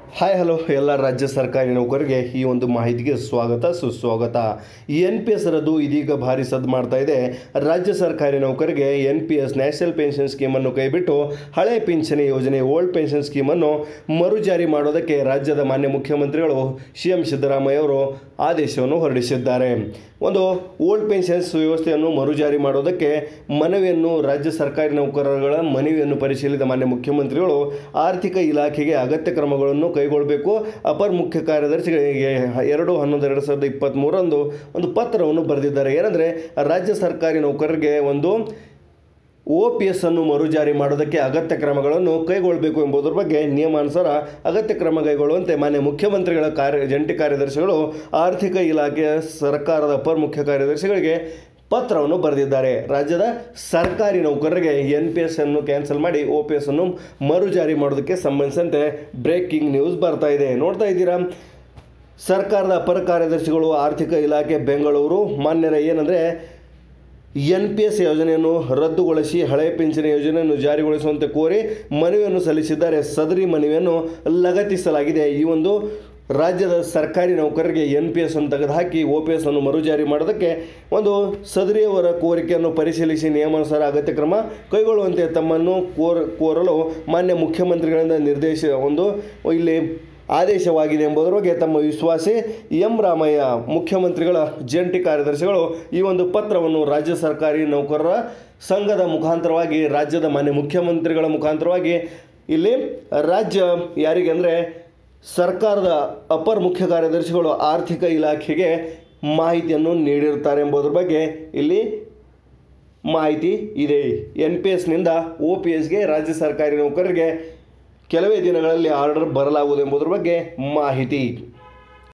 hi hello ಎಲ್ಲ ರಾಜ್ಯ ಸರ್ಕಾರಿ ನೌಕರರಿಗೆ ಈ ಒಂದು ಮಾಹಿತಿಗೆ ಸ್ವಾಗತ ಸುಸ್ವಾಗತ ಎನ್ ಪಿ ಎಸ್ ರದ್ದು ಇದೀಗ ಭಾರಿ ಸದ್ದು ಮಾಡ್ತಾ ಇದೆ ರಾಜ್ಯ ಸರ್ಕಾರಿ ನೌಕರರಿಗೆ N P S national pension ಸ್ಕೀಮನ್ನು ಕೈಬಿಟ್ಟು ಹಳೆ ಪಿಂಚಣಿ ಯೋಜನೆ ಓಲ್ಡ್ ಪೆನ್ಷನ್ ಸ್ಕೀಮನ್ನು ಮರುಜಾರಿ ಮಾಡೋದಕ್ಕೆ ರಾಜ್ಯದ ಮಾನ್ಯ ಮುಖ್ಯಮಂತ್ರಿಗಳು ಸಿ ಎಂ ಸಿದ್ದರಾಮಯ್ಯ ಅವರು ಆದೇಶವನ್ನು ಹೊರಡಿಸಿದ್ದಾರೆ ಒಂದು ಓಲ್ಡ್ ಪೆನ್ಷನ್ಸ್ ವ್ಯವಸ್ಥೆಯನ್ನು ಮರುಜಾರಿ ಮಾಡೋದಕ್ಕೆ ಮನವಿಯನ್ನು ರಾಜ್ಯ ಸರ್ಕಾರಿ ನೌಕರರ ಮನವಿಯನ್ನು ಪರಿಶೀಲಿಸಿದ ಮಾನ್ಯ ಮುಖ್ಯಮಂತ್ರಿಗಳು ಆರ್ಥಿಕ ಇಲಾಖೆಗೆ ಅಗತ್ಯ ಕ್ರಮಗಳನ್ನು ಕೈಗೊಳ್ಳಬೇಕು ಅಪರ ಮುಖ್ಯ ಕಾರ್ಯದರ್ಶಿಗಳಿಗೆ ಎರಡು ಹನ್ನೊಂದು ಎರಡು ಸಾವಿರದ ಇಪ್ಪತ್ತ್ಮೂರರಂದು ಒಂದು ಪತ್ರವನ್ನು ಬರೆದಿದ್ದಾರೆ ಏನಂದರೆ ರಾಜ್ಯ ಸರ್ಕಾರಿ ನೌಕರರಿಗೆ ಒಂದು ಒ ಪಿ ಎಸ್ ಅನ್ನು ಮರುಜಾರಿ ಮಾಡೋದಕ್ಕೆ ಅಗತ್ಯ ಕ್ರಮಗಳನ್ನು ಕೈಗೊಳ್ಳಬೇಕು ಎಂಬುದರ ಬಗ್ಗೆ ನಿಯಮಾನುಸಾರ ಅಗತ್ಯ ಕ್ರಮ ಕೈಗೊಳ್ಳುವಂತೆ ಮಾನ್ಯ ಮುಖ್ಯಮಂತ್ರಿಗಳ ಕಾರ್ಯ ಜಂಟಿ ಕಾರ್ಯದರ್ಶಿಗಳು ಆರ್ಥಿಕ ಇಲಾಖೆಯ ಸರ್ಕಾರದ ಅಪರ ಮುಖ್ಯ ಕಾರ್ಯದರ್ಶಿಗಳಿಗೆ ಪತ್ರವನ್ನು ಬರೆದಿದ್ದಾರೆ ರಾಜ್ಯದ ಸರ್ಕಾರಿ ನೌಕರರಿಗೆ ಎನ್ ಪಿ ಎಸ್ ಅನ್ನು ಕ್ಯಾನ್ಸಲ್ ಮಾಡಿ ಒ ಪಿ ಎಸ್ ಅನ್ನು ಮರುಜಾರಿ ಮಾಡೋದಕ್ಕೆ ಸಂಬಂಧಿಸಿದಂತೆ ಬ್ರೇಕಿಂಗ್ ನ್ಯೂಸ್ ಬರ್ತಾ ಇದೆ ನೋಡ್ತಾ ಇದ್ದೀರಾ ಸರ್ಕಾರದ ಅಪರ ಕಾರ್ಯದರ್ಶಿಗಳು ಆರ್ಥಿಕ ಇಲಾಖೆ ಬೆಂಗಳೂರು ಮಾನ್ಯರ ಏನಂದರೆ ಎನ್ ಪಿ ಎಸ್ ಯೋಜನೆಯನ್ನು ರದ್ದುಗೊಳಿಸಿ ಹಳೆ ಪಿಂಚಣಿ ಯೋಜನೆಯನ್ನು ಜಾರಿಗೊಳಿಸುವಂತೆ ಕೋರಿ ಮನವಿಯನ್ನು ಸಲ್ಲಿಸಿದ್ದಾರೆ ಸದರಿ ಮನವಿಯನ್ನು ಲಗತ್ತಿಸಲಾಗಿದೆ ಈ ಒಂದು ರಾಜ್ಯದ ಸರ್ಕಾರಿ ನೌಕರರಿಗೆ ಎನ್ ಪಿ ಎಸ್ ಅನ್ನು ತೆಗೆದುಹಾಕಿ ಒ ಪಿ ಎಸ್ ಅನ್ನು ಮರುಜಾರಿ ಮಾಡೋದಕ್ಕೆ ಒಂದು ಸದರಿಯವರ ಕೋರಿಕೆಯನ್ನು ಪರಿಶೀಲಿಸಿ ನಿಯಮಾನುಸಾರ ಅಗತ್ಯ ಕ್ರಮ ಕೈಗೊಳ್ಳುವಂತೆ ತಮ್ಮನ್ನು ಕೋರ ಕೋರಲು ಮಾನ್ಯ ಮುಖ್ಯಮಂತ್ರಿಗಳಿಂದ ನಿರ್ದೇಶ ಒಂದು ಇಲ್ಲಿ ಆದೇಶವಾಗಿದೆ ಎಂಬುದರ ಬಗ್ಗೆ ತಮ್ಮ ವಿಶ್ವಾಸಿ ಎಂ ರಾಮಯ್ಯ ಮುಖ್ಯಮಂತ್ರಿಗಳ ಜಂಟಿ ಕಾರ್ಯದರ್ಶಿಗಳು ಈ ಒಂದು ಪತ್ರವನ್ನು ರಾಜ್ಯ ಸರ್ಕಾರಿ ನೌಕರರ ಸಂಘದ ಮುಖಾಂತರವಾಗಿ ರಾಜ್ಯದ ಮಾನ್ಯ ಮುಖ್ಯಮಂತ್ರಿಗಳ ಮುಖಾಂತರವಾಗಿ ಇಲ್ಲಿ ರಾಜ್ಯ ಯಾರಿಗೆ ಅಂದರೆ ಸರ್ಕಾರದ ಅಪರ ಮುಖ್ಯ ಕಾರ್ಯದರ್ಶಿಗಳು ಆರ್ಥಿಕ ಇಲಾಖೆಗೆ ಮಾಹಿತಿಯನ್ನು ನೀಡಿರ್ತಾರೆ ಎಂಬುದರ ಬಗ್ಗೆ ಇಲ್ಲಿ ಮಾಹಿತಿ ಇದೆ ಎನ್ ಪಿ ಎಸ್ನಿಂದ ಒ ಪಿ ಎಸ್ಗೆ ರಾಜ್ಯ ಸರ್ಕಾರಿ ನೌಕರರಿಗೆ ಕೆಲವೇ ದಿನಗಳಲ್ಲಿ ಆರ್ಡರ್ ಬರಲಾಗುವುದು ಎಂಬುದರ ಬಗ್ಗೆ ಮಾಹಿತಿ